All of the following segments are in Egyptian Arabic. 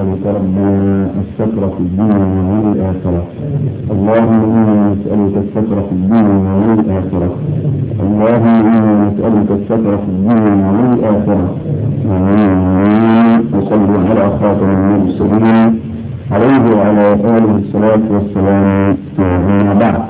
نسألك ربنا الستر في الدين والآخرة اللهم إنا نسألك الستر في الدين والآخرة اللهم إنا نسألك الستر في الدين والآخرة آمين وصلوا على خاتم المرسلين عليه وعلى آله الصلاة والسلام أما بعد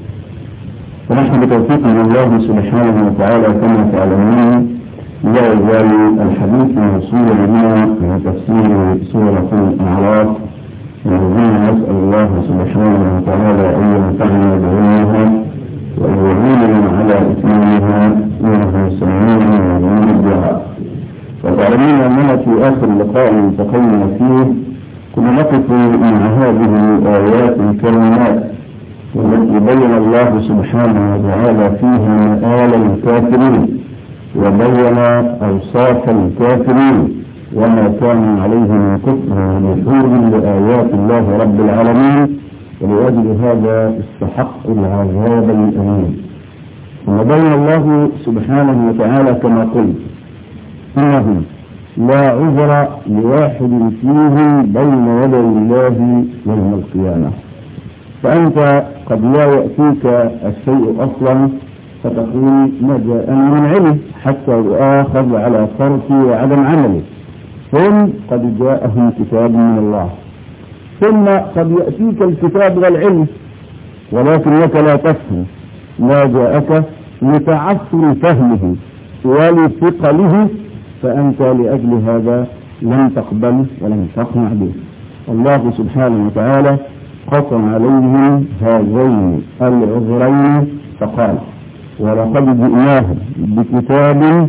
فنحن بتوفيق من الله سبحانه وتعالى كما تعلمون لا يزال الحديث موصولا بنا من تفسير سورة الأعراف والذين نسأل الله سبحانه وتعالى أن ينفعنا بعلمها وأن يعيننا على إتمامها إنه سميع مجيب الدعاء وتعلمون أننا في آخر لقاء التقينا فيه كنا نقف مع هذه الآيات الكريمات والتي بين الله سبحانه وتعالى فيها مآل الكافرين وبين أوصاف الكافرين وما كان عليه من كفر ونفور لآيات الله رب العالمين ولأجل هذا استحق العذاب الأليم ثم بين الله سبحانه وتعالى كما قلت إنه لا عذر لواحد فيهم بين يدي الله يوم القيامة فأنت قد لا يأتيك الشيء أصلا فتقول ما جاءني من علم حتى يؤاخذ على تركي وعدم عملي ثم قد جاءهم كتاب من الله ثم قد يأتيك الكتاب والعلم ولكنك لا تفهم ما جاءك لتعثر فهمه ولثقله فأنت لأجل هذا لم تقبل ولم تقنع به الله سبحانه وتعالى قسم عليهم هذين العذرين فقال ولقد جئناهم بكتاب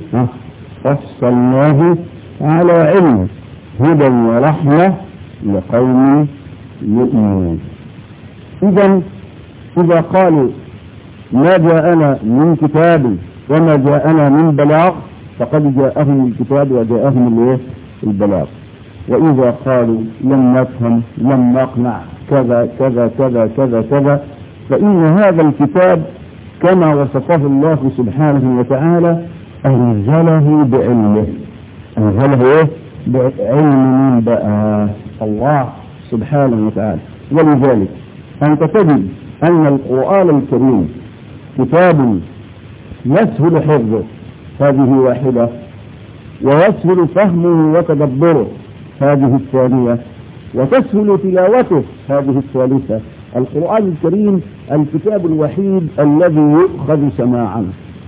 فصلناه على علم هدى ورحمة لقوم يؤمنون إذا إذا قالوا ما جاءنا من كتاب وما جاءنا من بلاغ فقد جاءهم الكتاب وجاءهم البلاغ وإذا قالوا لم نفهم لم نقنع كذا كذا كذا كذا كذا فإن هذا الكتاب كما وصفه الله سبحانه وتعالى أنزله بعلمه أنزله إيه؟ بعلم من بقى الله سبحانه وتعالى ولذلك أنت تجد أن القرآن الكريم كتاب يسهل حفظه هذه واحدة ويسهل فهمه وتدبره هذه الثانية وتسهل تلاوته هذه الثالثة القرآن الكريم الكتاب الوحيد الذي يؤخذ سماعا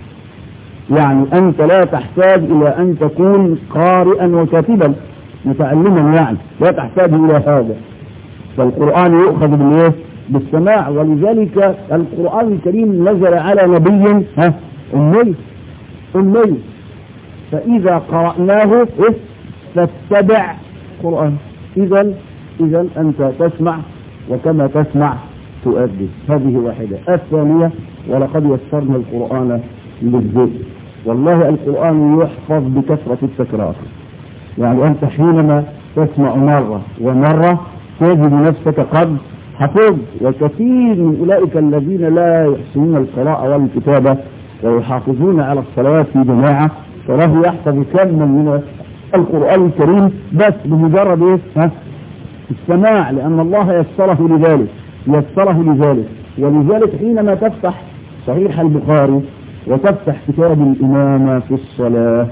يعني أنت لا تحتاج إلى أن تكون قارئا وكاتبا متعلما يعني لا تحتاج إلى هذا فالقرآن يؤخذ بالإيه؟ بالسماع ولذلك القرآن الكريم نزل على نبي ها أمي أمي فإذا قرأناه إيه؟ فاتبع قرآن إذا إذا أنت تسمع وكما تسمع تؤدي هذه واحدة الثانية ولقد يسرنا القرآن للذكر والله القرآن يحفظ بكثرة التكرار يعني أنت حينما تسمع مرة ومرة تجد نفسك قد حفظ وكثير من أولئك الذين لا يحسنون القراءة والكتابة ويحافظون على الصلاة في جماعة فراه يحفظ كما من القرآن الكريم بس بمجرد ايه ها السماع لأن الله يسره لذلك يسره لذلك ولذلك حينما تفتح صحيح البخاري وتفتح كتاب الإمامة في الصلاة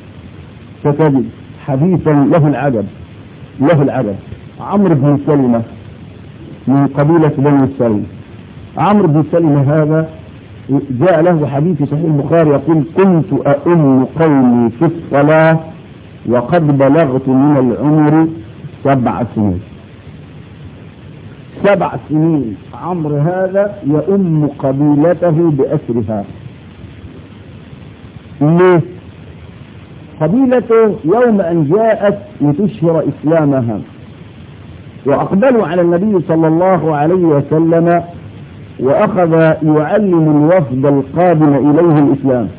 ستجد حديثا له العجب له العجب عمرو بن سلمة من قبيلة بني سلمة عمرو بن سلمة هذا جاء له حديث في صحيح البخاري يقول كنت أؤم قومي في الصلاة وقد بلغت من العمر سبع سنين سبع سنين عمرو هذا يؤم قبيلته بأسرها ليه قبيلته يوم أن جاءت لتشهر إسلامها وأقبلوا على النبي صلى الله عليه وسلم وأخذ يعلم الوفد القادم إليه الإسلام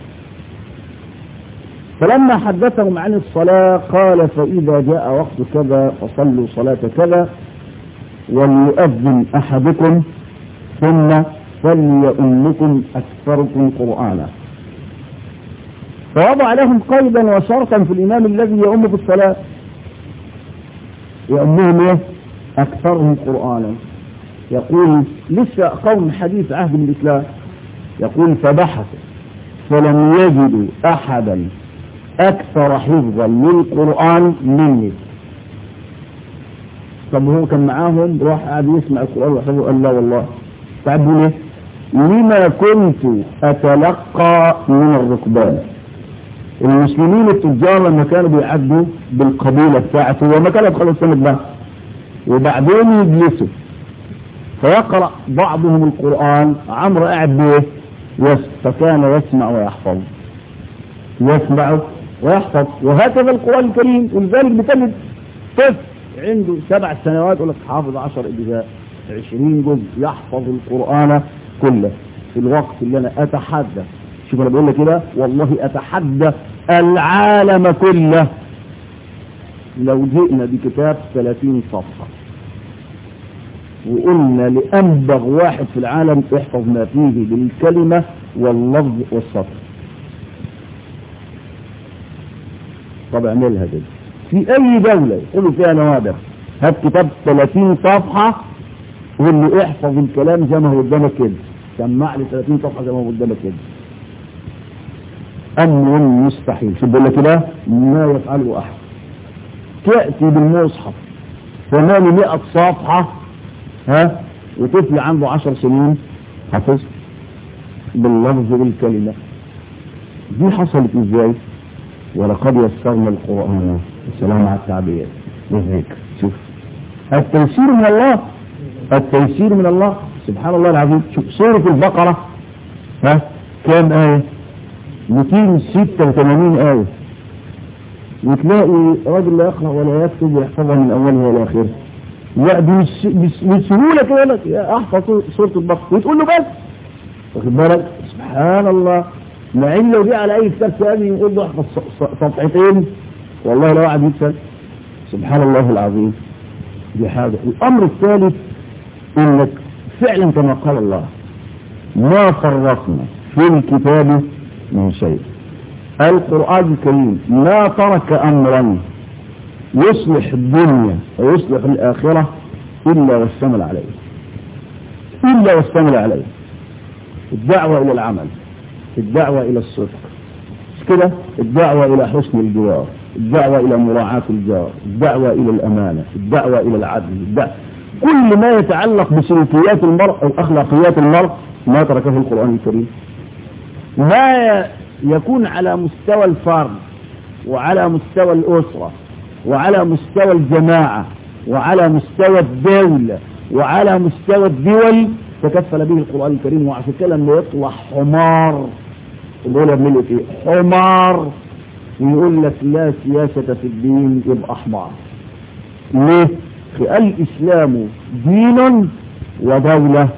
فلما حدثهم عن الصلاة قال فإذا جاء وقت كذا فصلوا صلاة كذا وليؤذن أحدكم ثم فليؤمكم أكثركم قرآنا فوضع لهم قيدا وشرطا في الإمام الذي يؤم في الصلاة وأنهم إيه أكثرهم قرآنا يقول لسه قوم حديث عهد من الإسلام يقول فبحثوا فلم يجدوا أحدا أكثر حفظا للقرآن مني طب هو كان معاهم راح قاعد يسمع القرآن وحفظه قال لا والله تعبوا ليه لما كنت أتلقى من الركبان المسلمين التجار لما كانوا بيعدوا بالقبيلة بتاعته وما كانوا يدخلوا السنة ده وبعدين يجلسوا فيقرأ بعضهم القرآن عمرو قاعد بيه يس فكان يسمع ويحفظ يسمع ويحفظ وهكذا القرآن الكريم ولذلك بتجد طفل عنده سبع سنوات يقول لك حافظ عشر اجزاء عشرين جزء يحفظ القرآن كله في الوقت اللي انا اتحدى شوف انا بقول لك كده والله اتحدى العالم كله لو جئنا بكتاب 30 صفحة وقلنا لأنبغ واحد في العالم احفظ ما فيه بالكلمة واللفظ والسطر طب اعملها كده في اي دولة يقولوا فيها نوادر هات كتاب 30 صفحة وقول له احفظ الكلام زي ما هو قدامك كده سمع لي 30 صفحة زي ما هو قدامك كده أمر مستحيل شو بقول لك كده ما يفعله أحد تأتي بالمصحف 800 صفحة ها وطفل عنده 10 سنين حفظ باللفظ والكلمة دي حصلت ازاي ولقد يسرنا القرآن السلام على التعبير للذكر شوف التيسير من الله التيسير من الله سبحان الله العظيم شوف سورة البقرة ها كام آية 286 آية وتلاقي راجل لا يقرأ ولا يكتب ويحفظها من أولها إلى آخرها لا دي مش مش بسهولة كده لك يا أحفظ سورة البقرة وتقول له بس واخد بالك سبحان الله مع ان لو جه على اي كتاب ثاني يقول له احفظ صفحتين والله لو قعد يكسب سبحان الله العظيم دي حاجة الامر الثالث انك فعلا كما قال الله ما فرطنا في الكتاب من شيء القرآن الكريم ما ترك امرا يصلح الدنيا ويصلح الاخرة الا واستمل عليه الا واستمل عليه الدعوة الى العمل الدعوة الى الصدق مش كده الدعوة الى حسن الجوار الدعوة الى مراعاة الجار الدعوة الى الامانة الدعوة الى العدل الدعوة كل ما يتعلق بسلوكيات المرء او اخلاقيات المرء ما تركه القرآن الكريم ما يكون على مستوى الفرد وعلى مستوى الاسرة وعلى مستوى الجماعة وعلى مستوى الدولة وعلى مستوى الدول تكفل به القرآن الكريم وعشان كده لما يطلع حمار يقول يعملوا ايه حمار ويقول لك لا سياسة في الدين يبقى حمار ليه الإسلام دين ودولة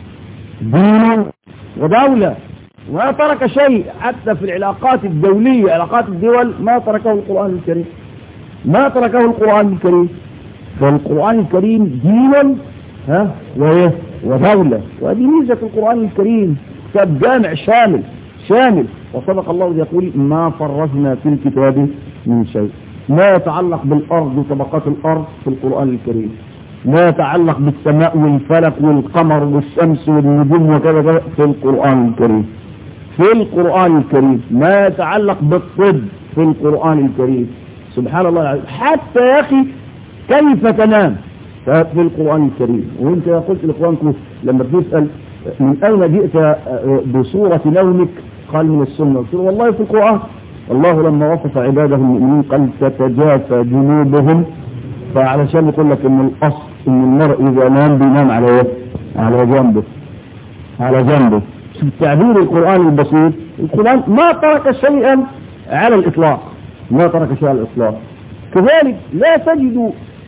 دين ودولة وما ترك شيء حتى في العلاقات الدولية علاقات الدول ما تركه القرآن الكريم ما تركه القرآن الكريم فالقرآن الكريم دين ها وايه ودولة وهذه ميزة القرآن الكريم كتاب جامع شامل شامل وصدق الله يقول ما فرزنا في الكتاب من شيء ما يتعلق بالأرض وطبقات الأرض في القرآن الكريم ما يتعلق بالسماء والفلك والقمر والشمس والنجوم وكذا كذا في القرآن الكريم في القرآن الكريم ما يتعلق بالطب في القرآن الكريم سبحان الله العظيم حتى يا أخي كيف تنام في القرآن الكريم وانت قلت لإخوانكم لما بنسأل من أين جئت بصورة نومك قال من السنة قلت والله في القرآن الله لما وصف عباده المؤمنين قال تتجافى جنوبهم فعلشان يقول لك ان الاصل ان المرء اذا نام بينام على ايه على جنبه على جنبه شوف تعبير القرآن البسيط القرآن ما ترك شيئا على الاطلاق ما ترك شيئا على الاطلاق كذلك لا تجد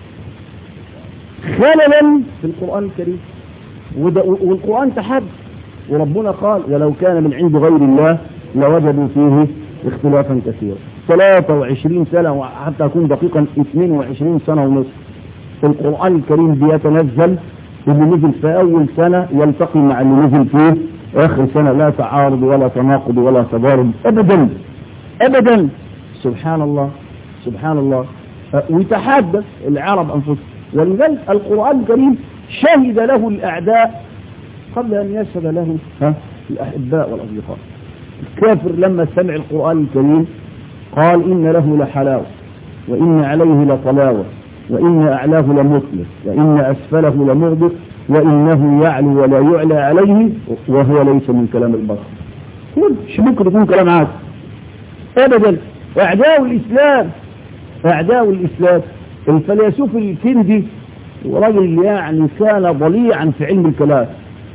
خللا في القرآن الكريم والقرآن تحد وربنا قال ولو كان من عند غير الله لوجدوا فيه اختلافا كثيرا 23 سنة وحتى أكون دقيقا 22 سنة ونصف في القرآن الكريم بيتنزل اللي نزل في أول سنة يلتقي مع اللي نزل فيه آخر سنة لا تعارض ولا تناقض ولا تضارب أبدا أبدا سبحان الله سبحان الله ويتحدث العرب أنفسهم ولذلك القرآن الكريم شهد له الأعداء قبل أن يشهد له ها الأحباء والأصدقاء الكافر لما سمع القرآن الكريم قال إن له لحلاوة وإن عليه لطلاوة وإن أعلاه لمثلث وإن أسفله لمغدق وإنه يعلو ولا يعلى عليه وهو ليس من كلام البشر كل مش ممكن يكون كلام عادي أبدا أعداء الإسلام أعداء الإسلام الفيلسوف الكندي ورجل يعني كان ضليعا في علم الكلام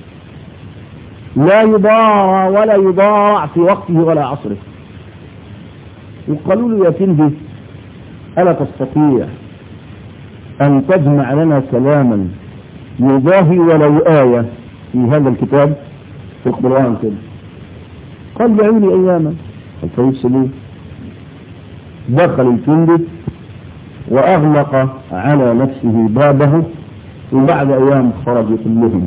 لا يضارى ولا يضارع في وقته ولا عصره وقالوا له يا كندي ألا تستطيع أن تجمع لنا كلاما يضاهي ولو آية في هذا الكتاب في القرآن كده قال دعوني أياما الفيس ليه دخل الكندي وأغلق على نفسه بابه وبعد أيام خرجوا كلهم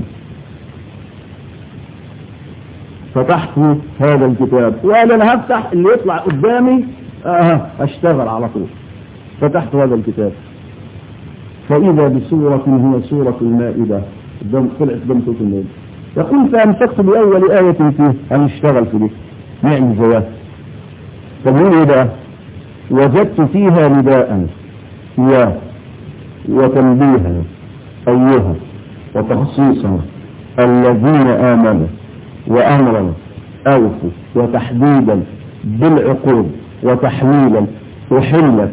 فتحت هذا الكتاب وقال أنا هفتح اللي يطلع قدامي آه أشتغل على طول فتحت هذا الكتاب فإذا بسورة هي سورة المائدة قدام طلعت قدام سورة المائدة يقول فأمسكت بأول آية فيه أنا اشتغل في دي نعم زيها فبيقول إيه بقى وجدت فيها نداء يا وتنبيها أيها وتخصيصا الذين آمنوا وأمرا أوفوا وتحديدا بالعقود وتحويلا وحلت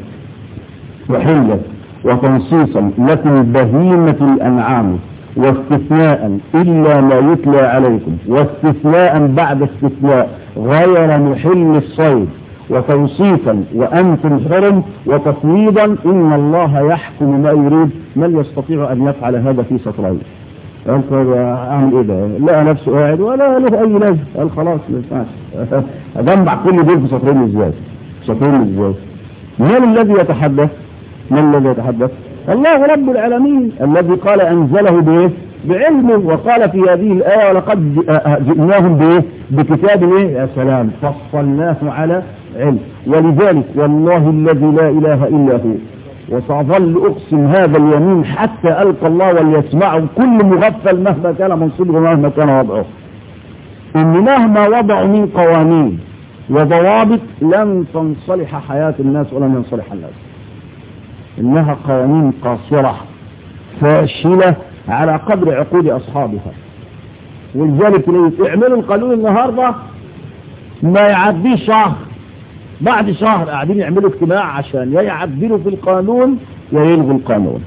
وحلت وتنصيصا لكم بهيمة الأنعام واستثناء إلا ما يتلى عليكم واستثناء بعد استثناء غير محل الصيد وتوصيفا وأنتم حرم وتفويضا إن الله يحكم ما يريد من يستطيع أن يفعل هذا في سطرين قال طيب اعمل ايه ده لقى نفسه قاعد ولا له اي لازمه قال خلاص ما ينفعش اجمع كل دول في سطرين ازاي سطرين ازاي من الذي يتحدث من الذي يتحدث الله رب العالمين الذي قال انزله بايه بعلمه وقال في هذه الآية ولقد جئناهم بايه بكتاب ايه يا سلام فصلناه على علم ولذلك والله الذي لا اله الا هو وسأظل أقسم هذا اليمين حتى ألقى الله وليسمعه كل مغفل مهما كان منصبه ومهما كان وضعه إن مهما وضعوا من قوانين وضوابط لن تنصلح حياة الناس ولن ينصلح الناس إنها قوانين قاصرة فاشلة على قدر عقود أصحابها ولذلك اعملوا القانون النهاردة ما يعديش شهر بعد شهر قاعدين يعملوا اجتماع عشان يا يعدلوا في القانون يا يلغوا القانون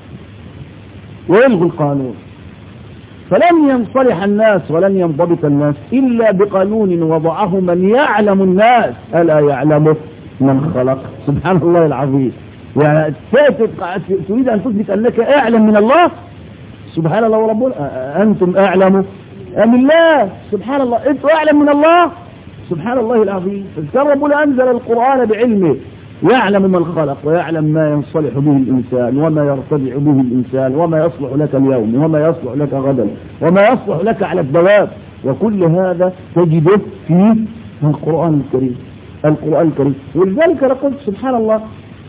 ويلغوا القانون فلن ينصلح الناس ولن ينضبط الناس إلا بقانون وضعه من يعلم الناس ألا يعلمه من خلق سبحان الله العظيم يعني تريد أن تثبت أنك أعلم من الله سبحان الله وربنا أنتم أعلم أم الله سبحان الله أنتم أعلم من الله سبحان الله العظيم كان ربنا أنزل القرآن بعلمه يعلم من خلق ويعلم ما ينصلح به الإنسان وما يرتدع به الإنسان وما يصلح لك اليوم وما يصلح لك غدا وما يصلح لك على الدواب وكل هذا تجده في القرآن الكريم القرآن الكريم ولذلك أنا قلت سبحان الله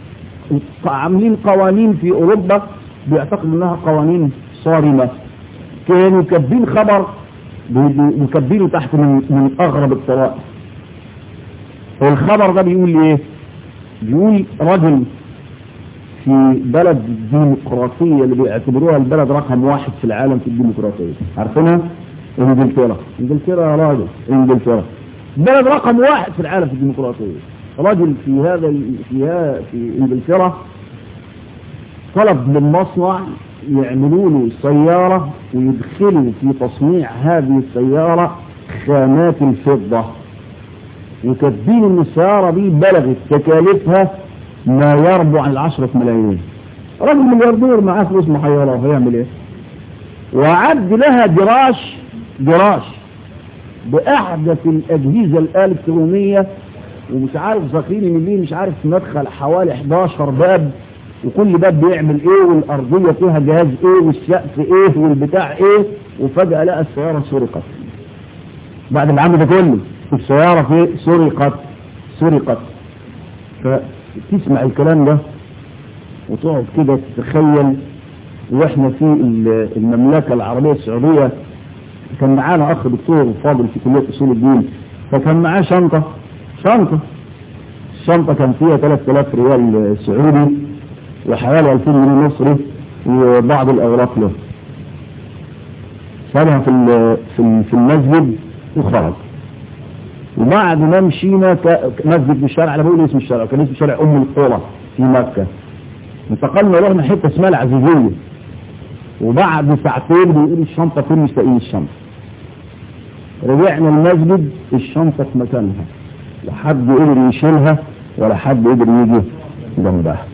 عاملين قوانين في أوروبا بيعتقدوا أنها قوانين صارمة كانوا كاتبين خبر مكبينه تحت من, من أغرب الطرائف الخبر ده بيقول ايه بيقول رجل في بلد الديمقراطية اللي بيعتبروها البلد رقم واحد في العالم في الديمقراطية عارفينها انجلترا انجلترا يا راجل انجلترا بلد رقم واحد في العالم في الديمقراطية رجل في هذا في في انجلترا طلب من مصنع يعملوا له سيارة ويدخلوا في تصنيع هذه السيارة خامات الفضة وكاتبين ان السيارة دي بلغت تكاليفها ما يربو عن العشرة ملايين راجل ملياردير معاه فلوس محيرة هيعمل ايه وعد لها جراش جراش بأحدث الأجهزة الإلكترونية ومش عارف ذاكرين ان ليه مش عارف مدخل حوالي 11 باب وكل باب بيعمل ايه والارضية فيها جهاز ايه والسقف ايه والبتاع ايه وفجأة لقى السيارة سرقت بعد العمل ده كله السيارة في سرقت سرقت فتسمع الكلام ده وتقعد كده تتخيل واحنا في المملكة العربية السعودية كان معانا اخ دكتور فاضل في كلية اصول الدين فكان معاه شنطة شنطة الشنطة كان فيها 3000 ريال سعودي وحوالي 2000 جنيه مصري وبعض الاوراق له سابها في في المسجد وخرج وبعد ما مشينا مسجد في الشارع انا بقول اسم الشارع كان اسم شارع ام القرى في مكة انتقلنا رحنا حته اسمها العزيزيه وبعد ساعتين بيقول الشنطه فين مش لاقيين الشنطه رجعنا المسجد الشنطه في مكانها لا حد قدر يشيلها ولا حد قدر يجي جنبها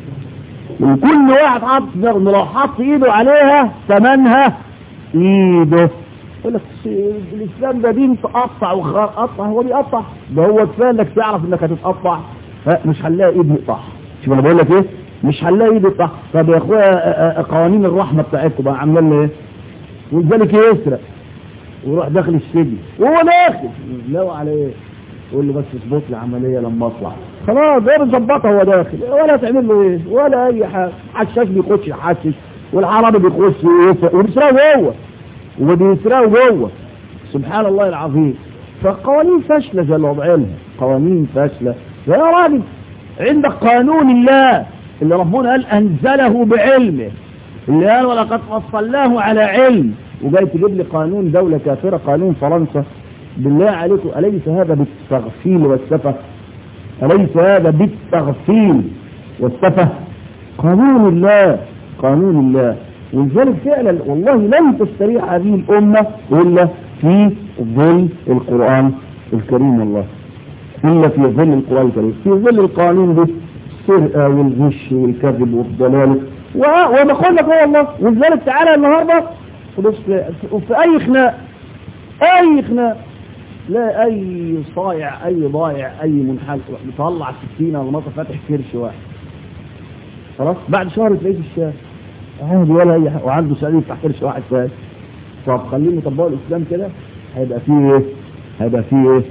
وكل واحد حط لو حط ايده عليها ثمنها ايده يقول لك الاسلام ده دين تقطع وقطع هو بيقطع ده هو كفايه انك تعرف انك هتتقطع مش هنلاقي ايد يقطعها شوف انا بقول لك ايه مش هنلاقي ايد يقطع طب يا اخويا قوانين الرحمه بتاعتكم بقى عمال ايه ولذلك يسرق ويروح داخل السجن وهو داخل لو على ايه يقول له بس اظبط لي عمليه لما اطلع خلاص ده بيظبطها هو داخل ولا تعمل له ايه ولا اي حاجه حشاش بيخش يحشش والعربي بيخش ويسرق وبيسرقوا جوه وبيسرقوا جوه سبحان الله العظيم فقوانين فاشله زي اللي وضعينها قوانين فاشله يا راجل عندك قانون الله اللي ربنا قال انزله بعلمه اللي قال ولقد فصلناه على علم وجاي تجيب لي قانون دولة كافرة قانون فرنسا بالله عليكم أليس هذا بالتغفيل والسفة أليس هذا بالتغفيل والسفة قانون الله قانون الله ولذلك فعلا والله لن تستريح هذه الأمة إلا في ظل القرآن الكريم والله إلا في ظل القرآن الكريم في ظل القانون ده السرقة والغش والكذب والضلال وبقول لك هو الله ولذلك تعالى النهارده وفي أي خناق أي خناق لا أي صايع أي ضايع أي منحل يطلع سكينة ولا مطر فاتح كرش واحد خلاص بعد شهر تلاقيه في الشارع عادي ولا أي حاجة وعنده سعيد يفتح كرش واحد ثاني طب خليهم يطبقوا الإسلام كده هيبقى فيه إيه؟ هيبقى فيه إيه؟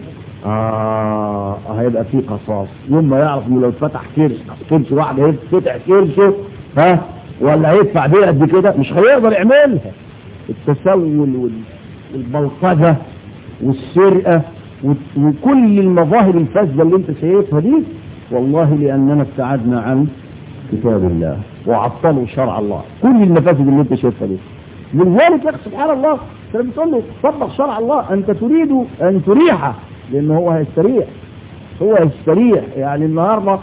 آه هيبقى فيه قصاص يوم ما يعرف إنه لو اتفتح كرش كرش واحد هيفتح كرشه ها ولا هيدفع بيه قد كده مش هيقدر يعملها التسول والبلطجة والسرقة وكل المظاهر الفاسدة اللي انت شايفها دي والله لأننا ابتعدنا عن كتاب الله وعطلوا شرع الله كل المفاسد اللي انت شايفها دي لذلك يا اخي سبحان الله انت بتقول له طبق شرع الله انت تريد ان تريحه لان هو هيستريح هو هيستريح يعني النهارده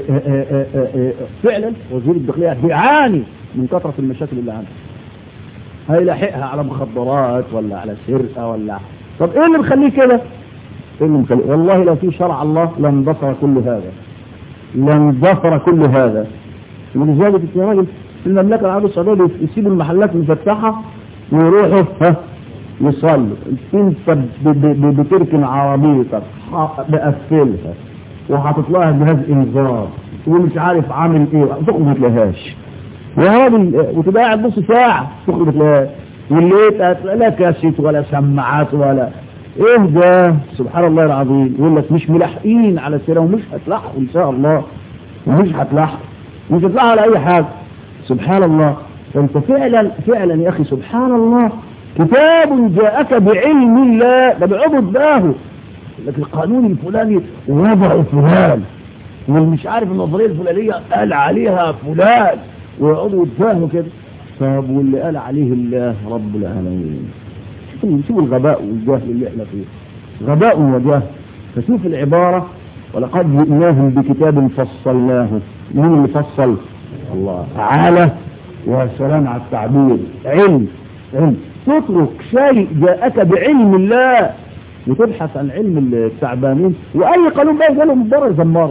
فعلا وزير الداخليه بيعاني من كثره المشاكل اللي عنده هيلاحقها على مخدرات ولا على سرقه ولا طب ايه اللي مخليه كده ايه اللي مخليه والله لو في شرع الله لاندثر كل هذا لاندثر كل هذا ولذلك يا راجل في المملكه العربيه السعوديه يسيبوا المحلات مفتحه ويروحوا ها يصلوا انت بتركن عربيتك مقفلها وحاطط لها جهاز انذار ومش عارف عامل ايه تخرج ما تلاقيهاش يا راجل وتبقى قاعد نص ساعه تخرج ما تلاقيهاش والليت لا كاسيت ولا سماعات ولا ايه ده سبحان الله العظيم يقول لك مش ملاحقين على سيره ومش هتلاحقوا ان شاء الله ومش هتلاحقوا مش هتلاحقوا على اي حاجه سبحان الله فانت فعلا فعلا يا اخي سبحان الله كتاب جاءك بعلم الله ده بعبد الله لكن القانون الفلاني وضع فلان والمش عارف النظريه الفلانيه قال عليها فلان ويقعدوا يتفاهموا كده طب واللي قال عليه الله رب العالمين شوفوا الغباء والجهل اللي احنا فيه غباء وجهل فشوف العبارة ولقد جئناهم بكتاب فصلناه مين اللي فصل الله تعالى يا سلام على التعبير علم علم تترك شيء جاءك بعلم الله وتبحث عن علم التعبانين واي قانون بقى جاله من بره يزمره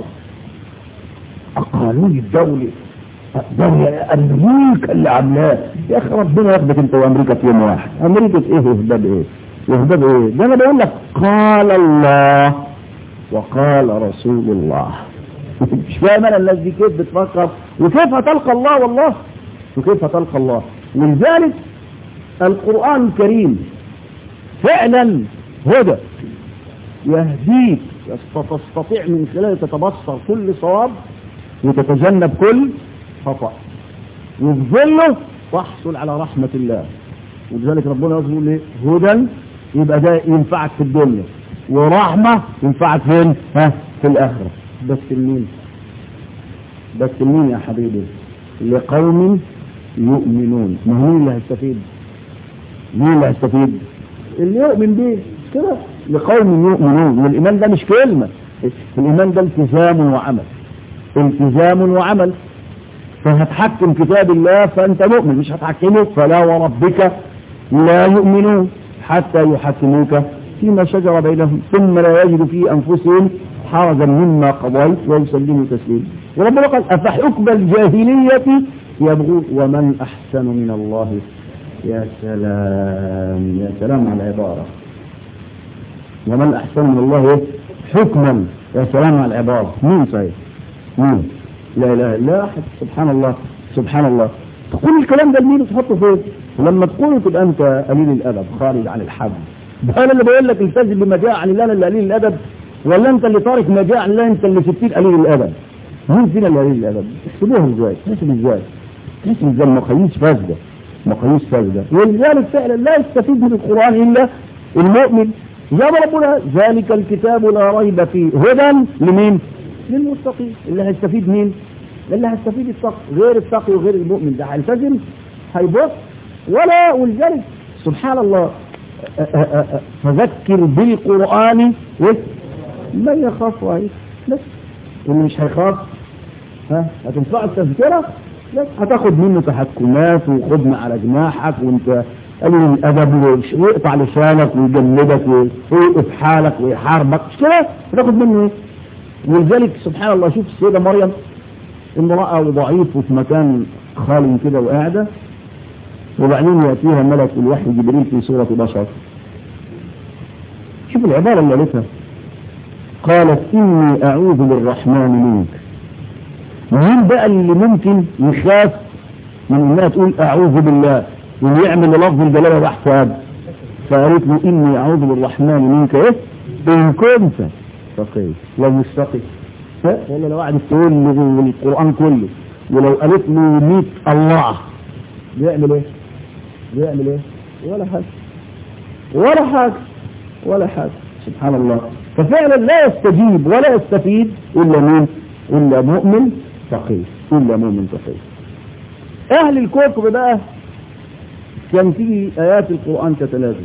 القانون الدولي الدولة امريكا اللي عاملاه يا اخي ربنا ياخدك انت وامريكا في يوم واحد امريكا ايه وهداد ايه وهداد ايه ده انا بقول لك قال الله وقال رسول الله مش فاهم انا الناس دي كيف بتفكر وكيف هتلقى الله والله وكيف هتلقى الله ولذلك القرآن الكريم فعلا هدى يهديك تستطيع من خلاله تتبصر كل صواب وتتجنب كل خطأ وفي ظله تحصل على رحمة الله ولذلك ربنا يقول ايه هدى يبقى ده ينفعك في الدنيا ورحمة ينفعك فين ها في الآخرة بس المين بس المين يا حبيبي لقوم يؤمنون ما هو مين اللي هيستفيد مين اللي هيستفيد اللي يؤمن بيه كده لقوم يؤمنون والإيمان ده مش كلمة الإيمان ده التزام وعمل التزام وعمل فهتحكم كتاب الله فأنت مؤمن مش هتحكمه فلا وربك لا يؤمنون حتى يحكموك فيما شجر بينهم ثم لا يجد في أنفسهم حرجا مما قضيت ويسلموا تسليما وربنا قال أفحكم الجاهلية يبغون ومن أحسن من الله يا سلام يا سلام على العبارة ومن أحسن من الله حكما يا سلام على العبارة مين صحيح مين لا إله إلا أحد سبحان الله سبحان الله تقول الكلام ده لمين تحطه فين ولما تقول تبقى أنت قليل الأدب خارج عن الحد ده أنا اللي بقول لك التزم بما جاء عن الله أنا اللي قليل الأدب ولا أنت اللي تارك ما جاء عن الله أنت اللي ستين قليل الأدب مين فينا اللي قليل الأدب تحسبوها إزاي تحسب إزاي تحسب إزاي مقاييس فاسدة مقاييس فاسدة ولذلك فعلا لا يستفيد من القرآن إلا المؤمن زي ما ربنا ذلك الكتاب لا ريب فيه هدى لمين للمتقين اللي هيستفيد مين اللي هيستفيد التقي غير التقي وغير المؤمن ده هيلتزم هيبص ولا ولذلك سبحان الله فذكر بالقرآن من يخاف وعيد بس واللي مش هيخاف ها هتنفع التذكرة بس هتاخد منه تحكمات وخدمة على جناحك وانت قليل الادب ويقطع لسانك ويجلدك ويوقف حالك ويحاربك مش كده هتاخد منه ايه ولذلك سبحان الله شوف السيدة مريم امرأة وضعيف وفي مكان خالي كده وقاعدة وبعدين يأتيها ملك الوحي جبريل في سورة بشر شوف العبارة اللي قالتها قالت إني أعوذ بالرحمن منك مين بقى اللي ممكن يخاف من انها تقول أعوذ بالله ويعمل لفظ الجلالة تحت هذا فقالت له إني أعوذ بالرحمن منك إيه إن كنت فقيه لو مش فقيه ولا لو قعدت تقول له القرآن كله ولو قالت له 100 الله بيعمل ايه بيعمل ايه ولا حاجة ولا حاجة ولا حاجة سبحان الله ففعلا لا يستجيب ولا يستفيد إلا مين إلا مؤمن تقي إلا مؤمن تقي أهل الكفر بقى كان تيجي آيات القرآن تتنازل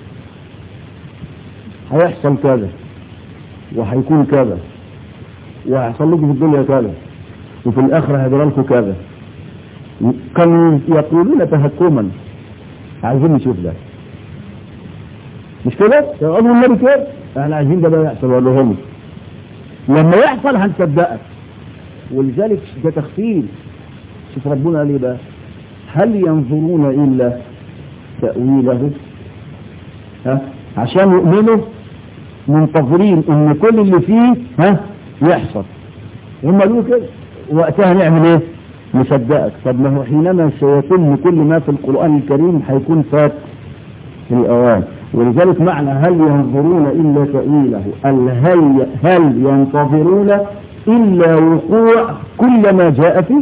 هيحصل كذا وهيكون كذا وهيحصل لكم في الدنيا كذا وفي الآخرة هيجرى لكم كذا كانوا يقولون تهكما عايزين نشوف ده مش كده؟ يقولوا النبي كده احنا عايزين ده بقى يحصل ولا هم لما يحصل هنصدقك ولذلك ده تخفيل شوف ربنا قال ايه بقى هل ينظرون الا تأويله ها عشان يؤمنوا منتظرين ان كل اللي فيه ها يحصل هم قالوا كده وقتها نعمل ايه نصدقك طب ما هو حينما سيتم كل ما في القرآن الكريم هيكون فات في الأوان ولذلك معنى هل ينظرون إلا تأويله هل, هل ينتظرون إلا وقوع كل ما جاء فيه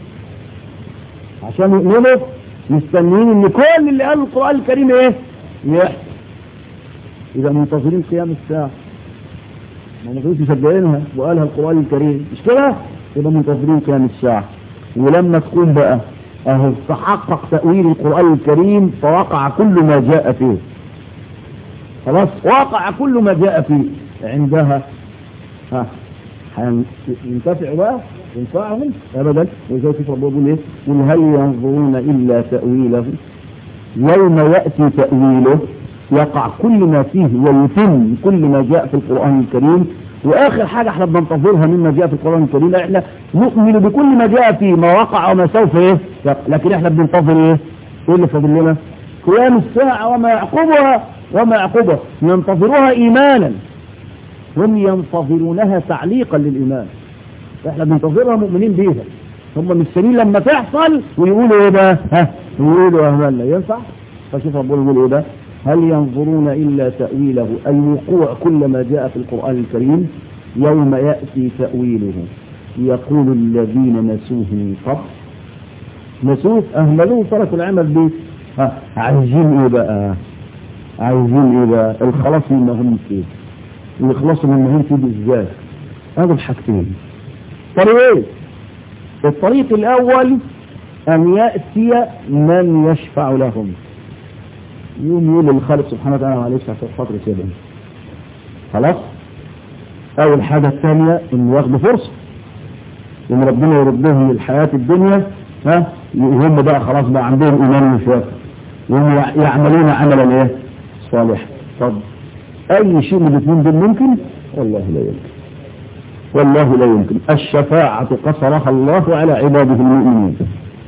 عشان يؤمنوا مستنيين ان كل اللي قاله القرآن الكريم ايه يحصل إذا منتظرين قيام الساعة ما نقولش مصدقينها وقالها القرآن الكريم مش كده يبقى منتظرين قيام الساعة ولما تكون بقى اهو تحقق تأويل القرآن الكريم فوقع كل ما جاء فيه خلاص وقع كل ما جاء فيه عندها ها ينتفع بقى ينفعهم ابدا وزي كيف ربنا بيقول ايه قل هل ينظرون الا تأويله يوم يأتي تأويله يقع كل ما فيه ويتم كل ما جاء في القرآن الكريم واخر حاجة احنا بننتظرها مما جاء في القرآن الكريم احنا نؤمن بكل ما جاء فيه ما وقع وما سوف ايه لكن احنا بننتظر ايه ايه اللي فاضل لنا قيام الساعة وما يعقبها وما يعقبها ننتظرها ايمانا هم ينتظرونها تعليقا للايمان احنا بننتظرها مؤمنين بيها هم مستنيين لما تحصل ويقولوا ايه بقى ها ويقولوا اهملنا ينفع فشوف ربنا يقول ايه ده هل ينظرون إلا تأويله أي وقوع كل ما جاء في القرآن الكريم يوم يأتي تأويله يقول الذين نسوه من قبل نسوه أهملوه تركوا العمل به ها عايزين ايه بقى عايزين ايه بقى الخلاص من مهم فيه الإخلاص من مهم فيه ازاي هذا الحاجتين طريقين الطريق الأول أن يأتي من يشفع لهم يوم يقول للخالق سبحانه وتعالى معلش عشان خاطر كده خلاص أول حاجة الثانية إنه ياخدوا فرصة إن ربنا يردهم للحياة الدنيا ها هم بقى خلاص بقى عندهم إيمان وشافع وهم يعملون عملا إيه صالح طب أي شيء من الاثنين دول ممكن والله لا يمكن والله لا يمكن الشفاعة قصرها الله على عباده المؤمنين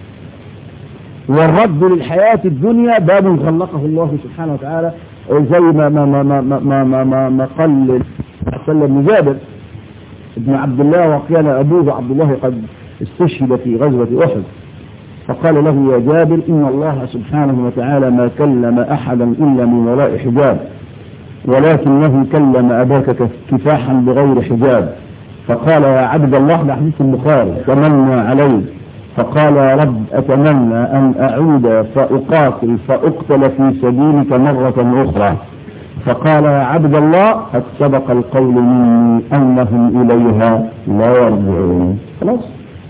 والرد للحياة الدنيا باب غلقه الله سبحانه وتعالى زي ما ما ما ما ما ما, ما, ما قال وسلم جابر ابن عبد الله وكان أبوه عبد الله قد استشهد في غزوة أحد فقال له يا جابر إن الله سبحانه وتعالى ما كلم أحدا إلا من وراء حجاب ولكنه كلم أباك كفاحا بغير حجاب فقال يا عبد الله لحديث البخاري تمنى علي فقال يا رب أتمنى أن أعود فأقاتل فأقتل في سبيلك مرة أخرى فقال يا عبد الله قد سبق القول مني أنهم إليها لا يرجعون خلاص